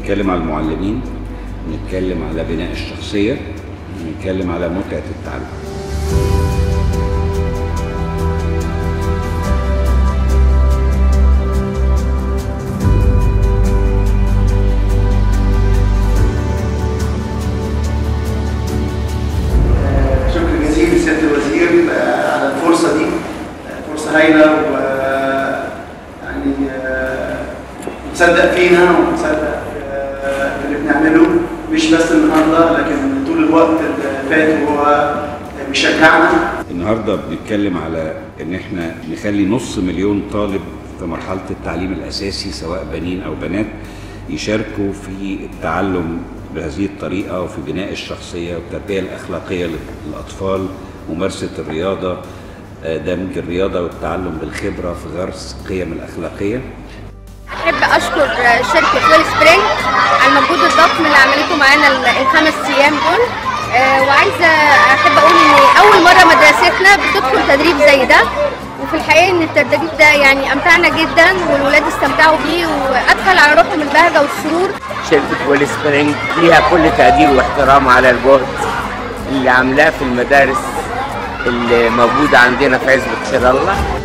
بنتكلم على المعلمين بنتكلم على بناء الشخصية بنتكلم على متعة التعلم شكر جزيل لسياده الوزير آه، على الفرصه دي آه، فرصه هايله و يعني آه، مصدق فينا ومصدق آه، في اللي بنعمله مش بس النهارده لكن طول الوقت اللي فات وهو بيشجعنا النهارده بنتكلم على ان احنا نخلي نص مليون طالب في مرحله التعليم الاساسي سواء بنين او بنات يشاركوا في التعلم بهذه الطريقه وفي بناء الشخصيه والتربيه الاخلاقيه للاطفال ممارسه الرياضه آه، دمج الرياضه والتعلم بالخبره في غرس القيم الاخلاقيه احب اشكر شركه ويل سبرينج على المجهود الضخم اللي عملته معانا ال- الخمس ايام دول آه، وعايزه احب اقول ان اول مره مدرستنا بتدخل تدريب زي ده وفي الحقيقه ان التدريب ده يعني امتعنا جدا والولاد استمتعوا بيه وادخل على روحهم البهجه والسرور شركة ويل سبرينج ليها كل تقدير واحترام على الجهد اللي عاملاه في المدارس اللي موجودة عندنا في عزبة خير الله